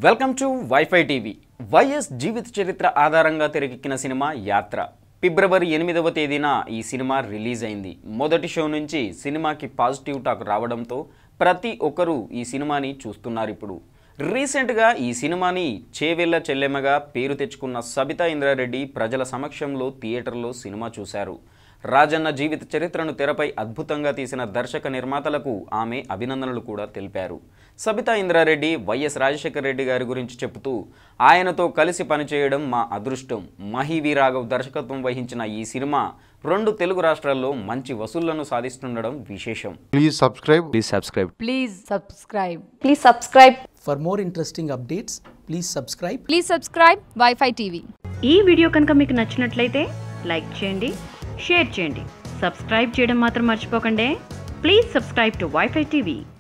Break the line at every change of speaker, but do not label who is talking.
Welcome to WiFi TV YS జీవిత చరిత్ర ఆధారంగా తెరకెక్కిన సినిమా యాత్ర ఫిబ్రవరి ఎనిమిదవ తేదీన ఈ సినిమా రిలీజ్ అయింది మొదటి షో నుంచి సినిమాకి పాజిటివ్ టాక్ రావడంతో ప్రతి ఒక్కరూ ఈ సినిమాని చూస్తున్నారు ఇప్పుడు రీసెంట్గా ఈ సినిమాని చేవెళ్ళ చెల్లెమ్మగా పేరు తెచ్చుకున్న సబితా ఇంద్రారెడ్డి ప్రజల సమక్షంలో థియేటర్లో సినిమా చూశారు రాజన్న జీవిత చరిత్రను తెరపై అద్భుతంగా తీసిన దర్శక నిర్మాతలకు ఆమె అభినందనలు కూడా తెలిపారు సబితా ఇంద్రారెడ్డి వైఎస్ రాజశేఖర రెడ్డి గారి గురించి చెబుతూ ఆయనతో కలిసి పనిచేయడం మా అదృష్టం మహీవి రాఘవ్ దర్శకత్వం వహించిన ఈ సినిమా రెండు తెలుగు రాష్ట్రాల్లో మంచి వసూళ్లను సాధిస్తుండడం విశేషం
Please subscribe.
Please subscribe.
Please subscribe.
Please subscribe.
For more interesting updates, please subscribe
Please subscribe Wi-Fi TV.
ఈ వీడియో కనుక మీకు నచ్చినట్లయితే లైక్ చేయండి షేర్ చేయండి సబ్స్క్రైబ్ చేయడం మాత్రం మర్చిపోకండి please subscribe to WiFi TV